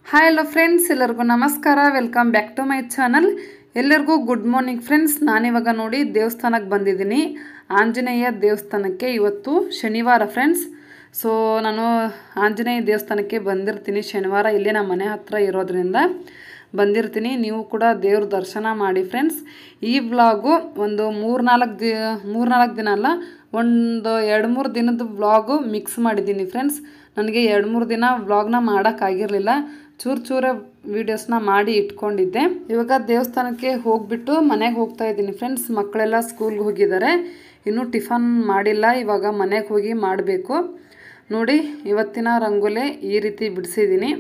Hi hello friends ಎಲ್ಲರಿಗೂ ನಮಸ್ಕಾರ welcome back to my channel ಎಲ್ಲರಿಗೂ ಗುಡ್ ಮಾರ್ನಿಂಗ್ ಫ್ರೆಂಡ್ಸ್ ನಾನಿವಾಗ ನೋಡಿ ದೇವಸ್ಥಾನಕ್ಕೆ ಬಂದಿದ್ದೀನಿ ಆಂಜನೇಯ ದೇವಸ್ಥಾನಕ್ಕೆ ಇವತ್ತು ಶನಿವಾರ ಫ್ರೆಂಡ್ಸ್ ಸೊ ನಾನು ಆಂಜನೇಯ ದೇವಸ್ಥಾನಕ್ಕೆ ಬಂದಿರ್ತೀನಿ ಶನಿವಾರ ಇಲ್ಲೇ ನಮ್ಮ ಮನೆ ಹತ್ರ ಇರೋದ್ರಿಂದ ಬಂದಿರ್ತೀನಿ ನೀವು ಕೂಡ ದೇವ್ರ ದರ್ಶನ ಮಾಡಿ ಫ್ರೆಂಡ್ಸ್ ಈ ವ್ಲಾಗು ಒಂದು ಮೂರ್ನಾಲ್ಕು ದಿ ಮೂರ್ನಾಲ್ಕು ದಿನ ಅಲ್ಲ ಒಂದು ಎರಡು ಮೂರು ದಿನದ ವ್ಲಾಗು ಮಿಕ್ಸ್ ಮಾಡಿದ್ದೀನಿ ಫ್ರೆಂಡ್ಸ್ ನನಗೆ ಎರಡು ಮೂರು ದಿನ ವ್ಲಾಗ್ನ ಮಾಡೋಕ್ಕಾಗಿರಲಿಲ್ಲ ಚೂರು ಚೂರ ವೀಡಿಯೋಸ್ನ ಮಾಡಿ ಇಟ್ಕೊಂಡಿದ್ದೆ ಇವಾಗ ದೇವಸ್ಥಾನಕ್ಕೆ ಹೋಗ್ಬಿಟ್ಟು ಮನೆಗೆ ಹೋಗ್ತಾ ಇದ್ದೀನಿ ಫ್ರೆಂಡ್ಸ್ ಮಕ್ಕಳೆಲ್ಲ ಸ್ಕೂಲ್ಗೆ ಹೋಗಿದ್ದಾರೆ ಇನ್ನೂ ಟಿಫನ್ ಮಾಡಿಲ್ಲ ಇವಾಗ ಮನೆಗೆ ಹೋಗಿ ಮಾಡಬೇಕು ನೋಡಿ ಇವತ್ತಿನ ರಂಗೋಲೆ ಈ ರೀತಿ ಬಿಡಿಸಿದ್ದೀನಿ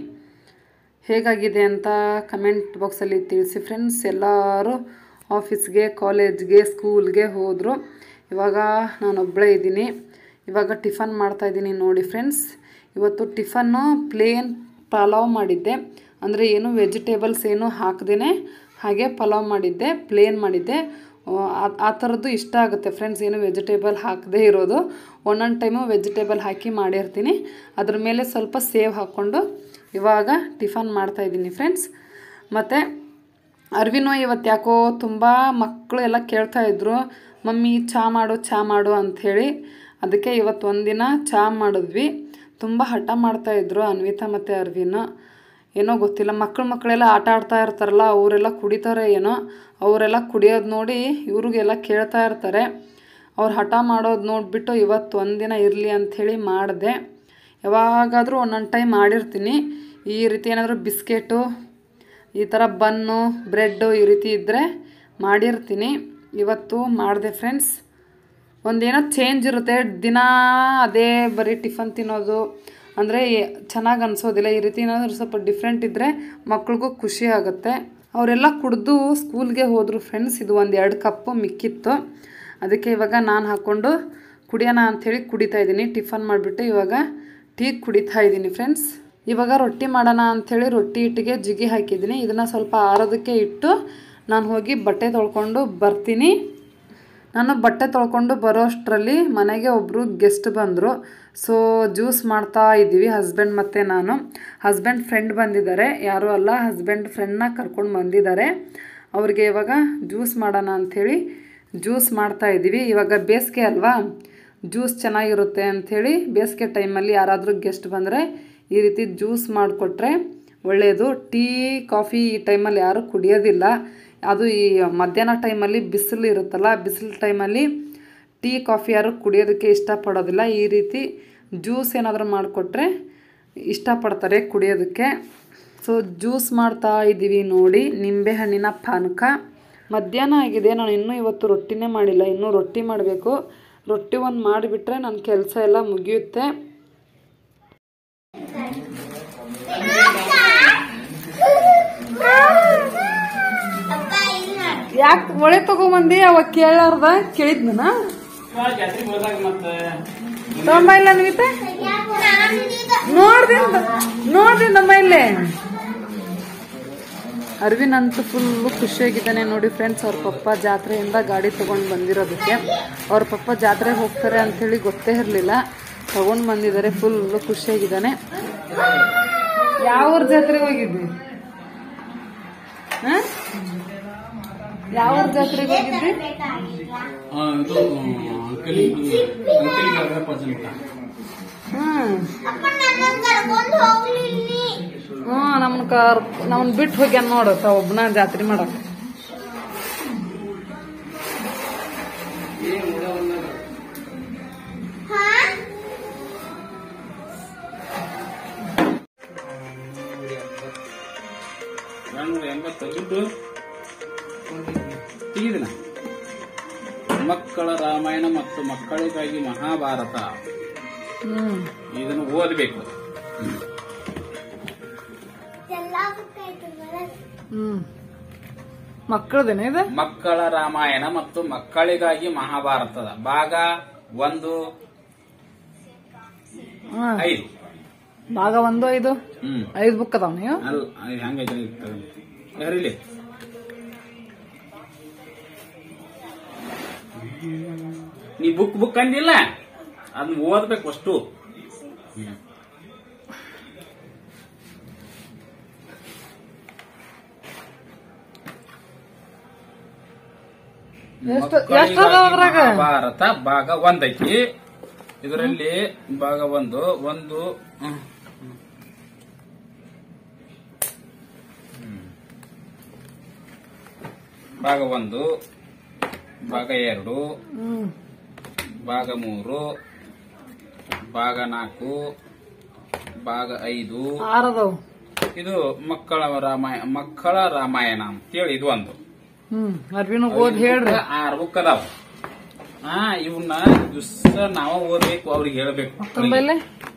ಹೇಗಾಗಿದೆ ಅಂತ ಕಮೆಂಟ್ ಬಾಕ್ಸಲ್ಲಿ ತಿಳಿಸಿ ಫ್ರೆಂಡ್ಸ್ ಎಲ್ಲರೂ ಆಫೀಸ್ಗೆ ಕಾಲೇಜ್ಗೆ ಸ್ಕೂಲ್ಗೆ ಹೋದರು ಇವಾಗ ನಾನೊಬ್ಬಳೇ ಇದ್ದೀನಿ ಇವಾಗ ಟಿಫನ್ ಮಾಡ್ತಾಯಿದ್ದೀನಿ ನೋಡಿ ಫ್ರೆಂಡ್ಸ್ ಇವತ್ತು ಟಿಫನ್ನು ಪ್ಲೇನ್ ಪಲಾವ್ ಮಾಡಿದ್ದೆ ಅಂದರೆ ಏನು ವೆಜಿಟೇಬಲ್ಸ್ ಏನು ಹಾಕ್ದೇ ಹಾಗೆ ಪಲಾವ್ ಮಾಡಿದ್ದೆ ಪ್ಲೇನ್ ಮಾಡಿದ್ದೆ ಆ- ಆ ಥರದ್ದು ಇಷ್ಟ ಆಗುತ್ತೆ ಫ್ರೆಂಡ್ಸ್ ಏನು ವೆಜಿಟೇಬಲ್ ಹಾಕದೇ ಇರೋದು ಒಂದೊಂದು ಟೈಮು ವೆಜಿಟೇಬಲ್ ಹಾಕಿ ಮಾಡಿರ್ತೀನಿ ಅದ್ರ ಮೇಲೆ ಸ್ವಲ್ಪ ಸೇವ್ ಹಾಕ್ಕೊಂಡು ಇವಾಗ ಟಿಫನ್ ಮಾಡ್ತಾಯಿದ್ದೀನಿ ಫ್ರೆಂಡ್ಸ್ ಮತ್ತು ಅರ್ವಿನೋ ಇವತ್ತು ಯಾಕೋ ತುಂಬ ಮಕ್ಕಳು ಎಲ್ಲ ಕೇಳ್ತಾ ಇದ್ರು ಮಮ್ಮಿ ಚಹಾ ಮಾಡು ಚಹಾ ಮಾಡು ಅಂಥೇಳಿ ಅದಕ್ಕೆ ಇವತ್ತು ಒಂದಿನ ಚಹಾ ಮಾಡಿದ್ವಿ ತುಂಬ ಹಠ ಮಾಡ್ತಾಯಿದ್ರು ಅನ್ವಿತಾ ಮತ್ತು ಅರ್ವಿನ್ ಏನೋ ಗೊತ್ತಿಲ್ಲ ಮಕ್ಕಳು ಮಕ್ಕಳೆಲ್ಲ ಆಟ ಆಡ್ತಾ ಇರ್ತಾರಲ್ಲ ಅವರೆಲ್ಲ ಕುಡಿತಾರೆ ಏನೋ ಅವರೆಲ್ಲ ಕುಡಿಯೋದು ನೋಡಿ ಇವ್ರಿಗೆಲ್ಲ ಕೇಳ್ತಾ ಇರ್ತಾರೆ ಅವ್ರು ಹಠ ಮಾಡೋದು ನೋಡಿಬಿಟ್ಟು ಇವತ್ತು ಒಂದಿನ ಇರಲಿ ಅಂಥೇಳಿ ಮಾಡಿದೆ ಯಾವಾಗಾದರೂ ಒಂದೊಂದು ಟೈಮ್ ಮಾಡಿರ್ತೀನಿ ಈ ರೀತಿ ಏನಾದರೂ ಬಿಸ್ಕೆಟು ಈ ಥರ ಬನ್ನು ಬ್ರೆಡ್ಡು ಈ ರೀತಿ ಇದ್ದರೆ ಮಾಡಿರ್ತೀನಿ ಇವತ್ತು ಮಾಡಿದೆ ಫ್ರೆಂಡ್ಸ್ ಒಂದೇನೋ ಚೇಂಜ್ ಇರುತ್ತೆ ದಿನ ಅದೇ ಬರೀ ಟಿಫನ್ ತಿನ್ನೋದು ಅಂದರೆ ಚೆನ್ನಾಗಿ ಅನಿಸೋದಿಲ್ಲ ಈ ರೀತಿ ಏನಾದರೂ ಸ್ವಲ್ಪ ಡಿಫ್ರೆಂಟ್ ಇದ್ದರೆ ಮಕ್ಳಿಗೂ ಖುಷಿ ಆಗುತ್ತೆ ಅವರೆಲ್ಲ ಕುಡಿದು ಸ್ಕೂಲ್ಗೆ ಹೋದರು ಫ್ರೆಂಡ್ಸ್ ಇದು ಒಂದು ಎರಡು ಕಪ್ಪು ಮಿಕ್ಕಿತ್ತು ಅದಕ್ಕೆ ಇವಾಗ ನಾನು ಹಾಕ್ಕೊಂಡು ಕುಡಿಯೋಣ ಅಂಥೇಳಿ ಕುಡಿತಾ ಇದ್ದೀನಿ ಟಿಫನ್ ಮಾಡಿಬಿಟ್ಟು ಇವಾಗ ಟೀ ಕುಡಿತಾ ಇದ್ದೀನಿ ಫ್ರೆಂಡ್ಸ್ ಇವಾಗ ರೊಟ್ಟಿ ಮಾಡೋಣ ಅಂಥೇಳಿ ರೊಟ್ಟಿ ಹಿಟ್ಟಿಗೆ ಜಿಗಿ ಹಾಕಿದ್ದೀನಿ ಇದನ್ನು ಸ್ವಲ್ಪ ಆರೋದಕ್ಕೆ ಇಟ್ಟು ನಾನು ಹೋಗಿ ಬಟ್ಟೆ ತೊಳ್ಕೊಂಡು ಬರ್ತೀನಿ ನಾನು ಬಟ್ಟೆ ತೊಳ್ಕೊಂಡು ಬರೋ ಅಷ್ಟರಲ್ಲಿ ಮನೆಗೆ ಒಬ್ಬರು ಗೆಸ್ಟ್ ಬಂದರು ಸೊ ಜ್ಯೂಸ್ ಮಾಡ್ತಾ ಇದ್ದೀವಿ ಹಸ್ಬೆಂಡ್ ಮತ್ತು ನಾನು ಹಸ್ಬೆಂಡ್ ಫ್ರೆಂಡ್ ಬಂದಿದ್ದಾರೆ ಯಾರೂ ಅಲ್ಲ ಹಸ್ಬೆಂಡ್ ಫ್ರೆಂಡ್ನ ಕರ್ಕೊಂಡು ಬಂದಿದ್ದಾರೆ ಅವ್ರಿಗೆ ಇವಾಗ ಜ್ಯೂಸ್ ಮಾಡೋಣ ಅಂಥೇಳಿ ಜ್ಯೂಸ್ ಮಾಡ್ತಾ ಇದ್ದೀವಿ ಇವಾಗ ಬೇಸಿಗೆ ಅಲ್ವಾ ಜ್ಯೂಸ್ ಚೆನ್ನಾಗಿರುತ್ತೆ ಅಂಥೇಳಿ ಬೇಸಿಗೆ ಟೈಮಲ್ಲಿ ಯಾರಾದರೂ ಗೆಸ್ಟ್ ಬಂದರೆ ಈ ರೀತಿ ಜ್ಯೂಸ್ ಮಾಡಿಕೊಟ್ರೆ ಒಳ್ಳೆಯದು ಟೀ ಕಾಫಿ ಈ ಟೈಮಲ್ಲಿ ಯಾರೂ ಕುಡಿಯೋದಿಲ್ಲ ಅದು ಈ ಮಧ್ಯಾಹ್ನ ಟೈಮಲ್ಲಿ ಬಿಸಿಲು ಇರುತ್ತಲ್ಲ ಬಿಸಿಲು ಟೈಮಲ್ಲಿ ಟೀ ಕಾಫಿ ಯಾರು ಕುಡಿಯೋದಕ್ಕೆ ಇಷ್ಟಪಡೋದಿಲ್ಲ ಈ ರೀತಿ ಜ್ಯೂಸ್ ಏನಾದರೂ ಮಾಡಿಕೊಟ್ರೆ ಇಷ್ಟಪಡ್ತಾರೆ ಕುಡಿಯೋದಕ್ಕೆ ಸೊ ಜ್ಯೂಸ್ ಮಾಡ್ತಾ ಇದ್ದೀವಿ ನೋಡಿ ನಿಂಬೆಹಣ್ಣಿನ ಪಾನಕ ಮಧ್ಯಾಹ್ನ ಆಗಿದೆ ನಾನು ಇನ್ನೂ ಇವತ್ತು ರೊಟ್ಟಿನೇ ಮಾಡಿಲ್ಲ ಇನ್ನೂ ರೊಟ್ಟಿ ಮಾಡಬೇಕು ರೊಟ್ಟಿ ಒಂದು ಮಾಡಿಬಿಟ್ರೆ ನನ್ನ ಕೆಲಸ ಎಲ್ಲ ಮುಗಿಯುತ್ತೆ ಯಾಕೆ ಒಳೆ ತಗೊಂಬಂದಿ ಅವಾಗ ಕೇಳಾರ್ದ ಕೇಳಿದ್ನ ತಗೊಂಬ ಇಲ್ಲ ಅನ್ವಿತ ನೋಡ್ದಿ ನೋಡ್ದಿ ನಮ್ಮ ಇಲ್ಲೇ ಅರವಿಂದ್ ಅಂತೂ ಫುಲ್ಲು ಖುಷಿಯಾಗಿದ್ದಾನೆ ನೋಡಿ ಫ್ರೆಂಡ್ಸ್ ಅವ್ರ ಪಪ್ಪ ಜಾತ್ರೆಯಿಂದ ಗಾಡಿ ತಗೊಂಡು ಬಂದಿರೋದಕ್ಕೆ ಅವ್ರ ಪಪ್ಪ ಜಾತ್ರೆಗೆ ಹೋಗ್ತಾರೆ ಅಂಥೇಳಿ ಗೊತ್ತೇ ಇರಲಿಲ್ಲ ತಗೊಂಡು ಬಂದಿದ್ದಾರೆ ಫುಲ್ಲು ಖುಷಿಯಾಗಿದ್ದಾನೆ ಯಾವ ಊರ್ ಜಾತ್ರೆಗೆ ಹೋಗಿದ್ವಿ ಹ? ಯಾವ ಊರ್ ಜಾತ್ರೆಗೆ ಹೋಗಿದ್ವಿ ಆ, ಇದು ಅಂಕಲಿಗೆ ಅಂಕಲಿಗೆ ಅಗ್ರಪ್ಪ ಜಂಟ ಹ್ಮ್ ಹ್ಮ್ ನಮ್ಮನ್ ಕರ್ ನಮ್ಮನ್ ಬಿಟ್ಟು ಹೋಗ್ಯಾನ ನೋಡು ತ ಒಬ್ಬನ ಜಾತ್ರೆ ಮಾಡಕ್ ನಾನ್ನೂರ ಎಂಬತ್ತು ದುಡ್ಡು ತೆಗಿದಿನ ಮಕ್ಕಳ ರಾಮಾಯಣ ಮತ್ತು ಮಕ್ಕಳಿಗಾಗಿ ಮಹಾಭಾರತ ಹ್ಮ್ ಇದನ್ನು ಓದಬೇಕು ಹ್ಮ್ ಮಕ್ಕಳದೇನೆ ಇದು ಮಕ್ಕಳ ರಾಮಾಯಣ ಮತ್ತು ಮಕ್ಕಳಿಗಾಗಿ ಮಹಾಭಾರತದ ಭಾಗ ಒಂದು ಹ್ಮ್. ಐದು ಭಾಗ ಒಂದು ಐದು ಹ್ಮ್ ಐದು ಬುಕ್ ಅದಾವ ನೀವು ಅಲ್ಲ ಹೆಂಗೈತೆ ಯಾರಿಲ್ಲಿ ನೀ ಬುಕ್ ಬುಕ್ ಅಂದಿಲ್ಲ ಅದನ್ನ ಓದ್ಬೇಕು ಅಷ್ಟು ಎಷ್ಟು ಎಷ್ಟು ಮಕ್ಕಳಿಗಾಗಿ ಅದಾವ ಅದ್ರಾಗ ಮಹಾಭಾರತ ಭಾಗ ಒಂದೈತಿ ಇದರಲ್ಲಿ ಭಾಗ ಒಂದು ಒಂದು ಹ್ಮ್. ಹ್ಮ್. ಭಾಗ ಒಂದು ಭಾಗ ಎರಡು ಹ್ಮ್ ಭಾಗ ಮೂರು ಭಾಗ ನಾಲ್ಕು ಭಾಗ ಐದು ಆರದವು ಇದು ಮಕ್ಕಳ ರಾಮಾಯಣ ಮಕ್ಕಳ ರಾಮಾಯಣ ಅಂತೇಳಿ ಇದು ಒಂದು ಹ್ಮ್ ಅರ್ವಿನ ಓದ್ ಹೇಳ್ರಿ ಆರು ಬುಕ್ ಅದಾವ ಹಾ ಇವನ್ನ ದಿವಸ ನಾವ ಓದ್ಬೇಕು ಅವ್ರಿಗೆ ಹೇಳ್ಬೇಕು ಮಕ್ಕಳಿಗೆ. ತುಂಬೈಲೆ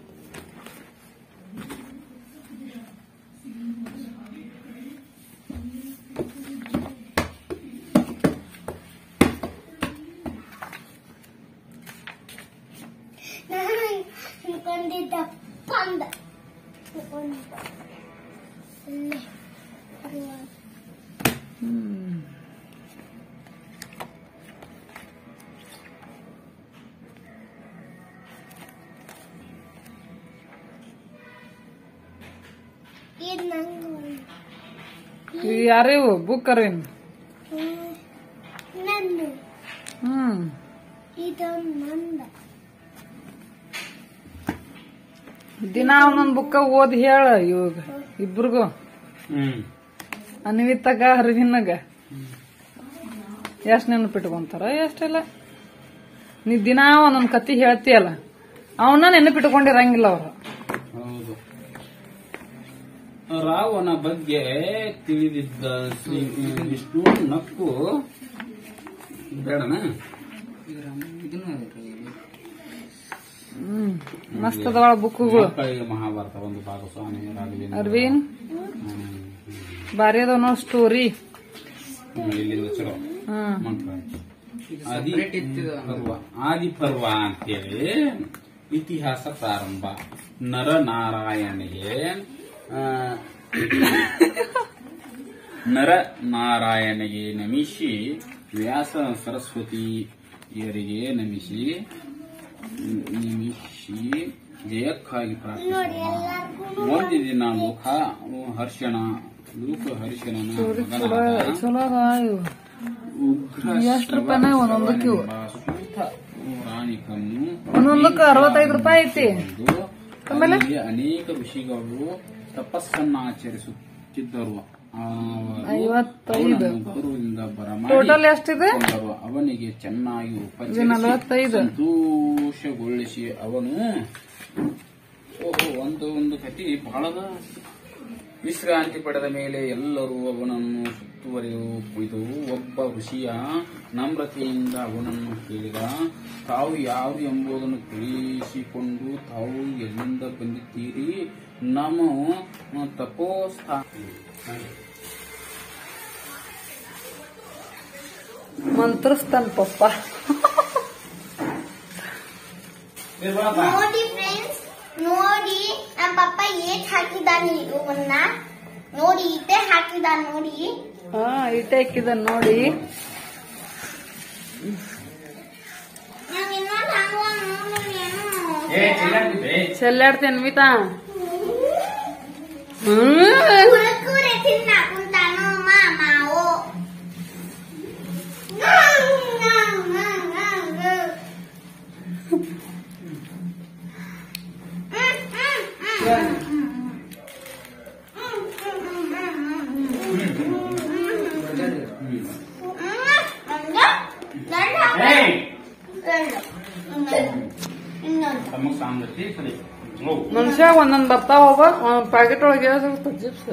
ನಾನು ಅನ್ಕೊಂಡಿದ್ದ ಪಂದ ಅನ್ಕೊಂಡಿದ್ದ. ಅಲ್ಲೇ. ಹ್ಮ್ ಇದು ನಂದು ಇವ್ ಯಾರಿವು ಬುಕ್ ಅರ್ವಿನ್ ಹ್ಮ್. ನಂದು ಹ್ಮ್ ಇದು ನಂದ ದಿನ ಒಂದೊಂದ್ ಬುಕ್ಕ ಓದ್ ಹೇಳ ಇವಾಗ ಇಬ್ರಿಗೂ ಹ್ಮ್ ಅನ್ವಿತಾಗ ಅರ್ವಿನಾಗ ಎಷ್ಟ್ ನೆನಪಿಟ್ಕೊಂತಾರ ಎಷ್ಟಿಲ್ಲ ನೀ ದಿನ ಒಂದೊಂದ್ ಕತಿ ಹೇಳ್ತೀಯಲ್ಲ ಅವನ್ನ ನೆನಪಿಟ್ಕೊಂಡಿರಂಗಿಲ್ಲ ಅವ್ರು ಹೌದು ರಾವಣ ಬಗ್ಗೆ ತಿಳಿದಿದ್ದ ಶ್ರೀ ವಿಷ್ಣು ನಕ್ಕು ಬೇಡನಾ ಹ್ಮ್ ಮಸ್ತ್ ಅದಾವ ಬುಕ್ಕುಗಳು ಮಕ್ಕಳಿಗೆ ಮಹಾಭಾರತ ಒಂದು ಭಾಗ ಸ್ವಾಮಿ ರಾಘವೇಂದ್ರ ಅರ್ವಿನ್ ಹ್ಮ್. ಬಾರಿ ಅದಾವ ನೋಡ್ ಸ್ಟೋರಿ ಹ್ಮ್, ಇಲ್ಲಿಂದ ಚಲೋ ಹ್ಮ್ ಮಂತ್ರ ಆದಿ ಪರ್ವ ಆದಿ ಪರ್ವ ಅಂತೇಳಿ ಇತಿಹಾಸ ಪ್ರಾರಂಭ ನರನಾರಾಯಣಿಗೆ ಆ, ನರನಾರಾಯಣಿಗೆ ನಮಿಸಿ ವ್ಯಾಸ ಸರಸ್ವತಿಯರಿಗೆ ನಮಿಸಿ ನಮಿಸಿ ಜಯಕ್ಕಾಗಿ ಪ್ರಾರ್ಥಿಸುವ ಒಂದು ದಿನ ಮುಖ ಹರ್ಷಣ ಲೋಕ ಹರ್ಷಣನ ಮಗನಾದ ಚಲೋ ಅದಾವ ಇವು. ಉಗ್ರ ಎಷ್ಟ್ ರೂಪಾಯಿನ ಒಂದೊಂದಕ್ಕೆ ಇವು? ಸೂತ ರಾಣಿಕನ್ನು ಒಂದೊಂದಕ್ಕ ಅರವತ್ತೈದು ರೂಪಾಯಿ ಐತಿ ಆಮೇಲೆ ಅನೇಕ ಋಷಿಗಳು ತಪಸ್ಸನ್ನ ಆಚರಿಸುತ್ತಿದ್ದರು ಐವತ್ತೈದು. ಅವನನ್ನು ಗುರುವಿನಿಂದ ಬರಮಾಡಿ ಟೋಟಲ್ ಎಷ್ಟಿದೆ ಕೊಂಡರು. ಅವನಿಗೆ ಚೆನ್ನಾಗಿ ಇದು ಉಪಚರಿಸಿ ನಲವತ್ತೈದು ಸಂತೋಷಗೊಳಿಸಿ ಅವನು ಓಹೋ ಒಂದು ಒಂದು ಕತಿ ಬಹಳದ ವಿಶ್ರಾಂತಿ ಪಡೆದ ಮೇಲೆ ಎಲ್ಲರೂ ಅವನನ್ನು ಸುತ್ತುವರಿದು ಕುಳಿತು ಒಬ್ಬ ಋಷಿಯ ನಮ್ರತೆಯಿಂದ ಅವನನ್ನು ಕೇಳಿದ ತಾವು ಯಾರು ಎಂಬುದನ್ನು ತಿಳಿಸಿಕೊಂಡು ತಾವು ಎಲ್ಲಿಂದ ಬಂದಿದ್ದೀರಿ ನಮ್ಮ ತಪೋಸ್ಥಾ ಮಂತ್ರಸ್ತಾನ ಪಪ್ಪ ನೋಡಿ ಫ್ರೆಂಡ್ಸ್ ನೋಡಿ ನಮ್ಮ ಪಪ್ಪ ಏಟ್ ಹಾಕಿದಾನೆ ಇವನ್ನ ನೋಡಿ ಇಟ್ಟೆ ಹಾಕಿದಾನ ನೋಡಿ ಹಾ ಇಟ್ಟೆ ಹಾಕಿದ ನೋಡಿ ನಾವ್ ಇನ್ನೊಂದು ಹಾಕುವ ಏ ಚಿಲ್ಲಾಡ್ತಿದ್ದೆ. ಚೆಲ್ಲಾಡ್ತೇನ್ ಮಿತಾ ಹ್ಮ್ ಕುರುಕುರೆ ತಿನ್ನಕುಂತಾನು ಮಾಮಾವು ಏಯ್! ಇನ್ನೊಂದು ತಮಗ್ ಸಾಂದ್ರತೆ ಸರಿ ಹೋಗು. ಮನುಷ್ಯ ಒಂದೊಂದ್ ಬರ್ತಾವ ಹೋಗ ಪ್ಯಾಕೆಟ್ ಒಳಗೆ ಚಿಪ್ಸ್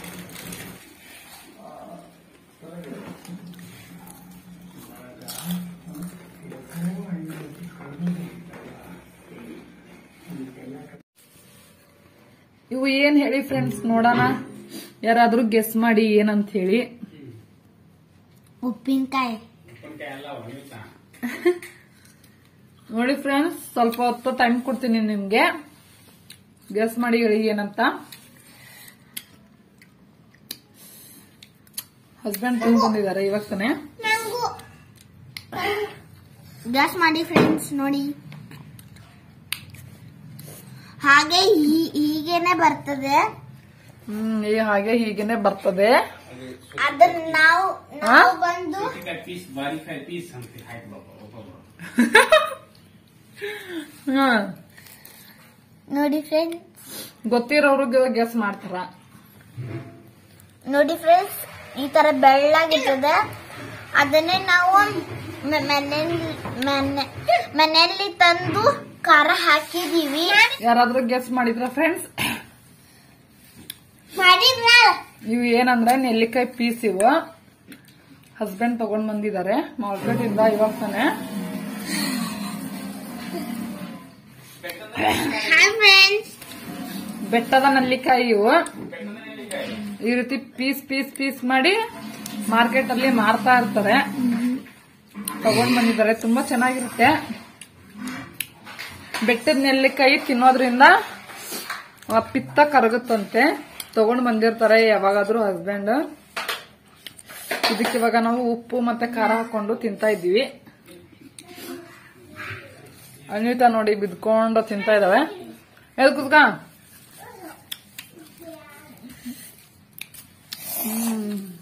ಇವು ಏನ್ ಹೇಳಿ ಫ್ರೆಂಡ್ಸ್ ನೋಡೋಣ ಯಾರಾದ್ರೂ ಗೆಸ್ ಮಾಡಿ ಏನಂತ ಹೇಳಿ ಉಪ್ಪಿನಕಾಯಿ ನೋಡಿ ಫ್ರೆಂಡ್ಸ್ ಸ್ವಲ್ಪ ಹೊತ್ತು ಟೈಮ್ ಕೊಡ್ತೀನಿ ನಿಮ್ಗೆ ಗೆಸ್ ಮಾಡಿ ಹೇಳಿ ಏನಂತ ಹಸ್ಬೆಂಡ್ ತಿಳ್ಕೊಂಡಿದ್ದಾರೆ ಇವಾಗತಾನೆ ನಂಗೂ ಗ್ಯಾಸ್ ಮಾಡಿ ಫ್ರೆಂಡ್ಸ್ ನೋಡಿ ಹಾಗೆ ಹೀ- ಹೀಗೇನೆ ಬರ್ತದೆ ಹ್ಮ್ ಈ ಹಾಗೆ ಹೀಗೇನೆ ಬರ್ತದೆ ಅದ್ರ ನಾವು ನಾವು ಬಂದು ಪೀಸ್ ಬಾರಿಕಾಯಿ ಪೀಸ್ ಅಂತ ಹಾಕಿ ಒಬ್ಬೊಬ್ರು ಹ್ಮ್ ನೋಡಿ ಫ್ರೆಂಡ್ಸ್ ಗೊತ್ತಿರೋರು ಗೆಸ್ ಮಾಡ್ತಾರ ನೋಡಿ ಫ್ರೆಂಡ್ಸ್ ಈ ತರ ಬೆಳ್ಳಾಗಿರ್ತದೆ ಅದನ್ನೇ ನಾವು ಮ- ಮನೆಯಲ್ಲಿ ಮನೆ- ಮನೆಯಲ್ಲಿ ತಂದು ಖಾರ ಹಾಕಿದೀವಿ ಯಾರಾದ್ರೂ ಗೆಸ್ ಮಾಡಿದ್ರ ಫ್ರೆಂಡ್ಸ್ ಮಾಡಿದ್ರ ಇವು ಏನಂದ್ರೆ ನೆಲ್ಲಿಕಾಯಿ ಪೀಸ್ ಇವು ಹಸ್ಬೆಂಡ್ ತಗೊಂಡ್ ಬಂದಿದ್ದಾರೆ ಮಾರ್ಕೆಟ್ ಇಂದ ಇವಾಗ ತಾನೆ ಹಾಯ್ ಫ್ರೆಂಡ್ಸ್ ಬೆಟ್ಟದ ನೆಲ್ಲಿಕಾಯಿ ಇವು ಈ ರೀತಿ ಪೀಸ್ ಪೀಸ್ ಪೀಸ್ ಮಾಡಿ ಮಾರ್ಕೆಟ್ ಅಲ್ಲಿ ಮಾರ್ತಾ ಇರ್ತಾರೆ ತಗೊಂಡ್ ಬಂದಿದ್ದಾರೆ ತುಂಬಾ ಚೆನ್ನಾಗಿರುತ್ತೆ ಬೆಟ್ಟದ ನೆಲ್ಲಿಕಾಯಿ ತಿನ್ನೋದ್ರಿಂದ ಆ ಪಿತ್ತ ಕರಗುತ್ತಂತೆ ತಗೊಂಡ್ ಬಂದಿರ್ತಾರೆ ಯಾವಾಗಾದ್ರೂ ಹಸ್ಬೆಂಡ್ ಇದಕ್ಕೆ ಇವಾಗ ನಾವು ಉಪ್ಪು ಮತ್ತೆ ಖಾರ ಹಾಕೊಂಡು ತಿಂತಾ ಇದ್ದೀವಿ ಅನ್ವಿತಾ ನೋಡಿ ಬಿದ್ಕೊಂಡು ತಿಂತಾ ಇದಾವೆ ಎದ್ ಕುತ್ಕ ಹ್ಮ್